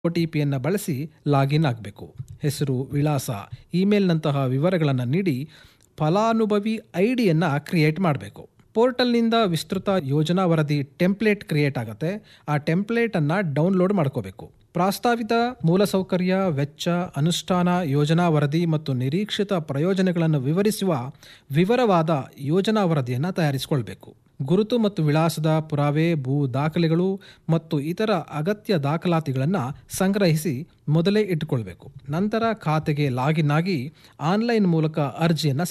O T ಪಿಯನ್ನು ಬಳಸಿ login ಆಗಬೇಕು ಹೆಸರು ವಿಳಾಸ ಇಮೇಲ್ನಂತಹ ವಿವರಗಳನ್ನು ನೀಡಿ ಫಲಾನುಭವಿ ಐ ಡಿಯನ್ನು ಕ್ರಿಯೇಟ್ ಮಾಡಬೇಕು ಪೋರ್ಟಲ್ನಿಂದ ವಿಸ್ತೃತ ಯೋಜನಾ ವರದಿ ಟೆಂಪ್ಲೇಟ್ ಕ್ರಿಯೇಟ್ ಆಗುತ್ತೆ ಆ ಟೆಂಪ್ಲೇಟನ್ನು ಡೌನ್ಲೋಡ್ ಮಾಡ್ಕೋಬೇಕು ಪ್ರಾಸ್ತಾವಿತ ಮೂಲಸೌಕರ್ಯ ವೆಚ್ಚ ಅನುಷ್ಠಾನ ಯೋಜನಾ ವರದಿ ಮತ್ತು ನಿರೀಕ್ಷಿತ ಪ್ರಯೋಜನಗಳನ್ನು ವಿವರಿಸುವ ವಿವರವಾದ ಯೋಜನಾ ವರದಿಯನ್ನು ತಯಾರಿಸಿಕೊಳ್ಬೇಕು ಗುರುತು ಮತ್ತು ವಿಳಾಸದ ಪುರಾವೆ ಭೂ ದಾಖಲೆಗಳು ಮತ್ತು ಇತರ ಅಗತ್ಯ ದಾಖಲಾತಿಗಳನ್ನು ಸಂಗ್ರಹಿಸಿ ಮೊದಲೇ ಇಟ್ಟುಕೊಳ್ಬೇಕು ನಂತರ ಖಾತೆಗೆ ಲಾಗಿನ್ ಆಗಿ ಆನ್ಲೈನ್ ಮೂಲಕ ಅರ್ಜಿಯನ್ನು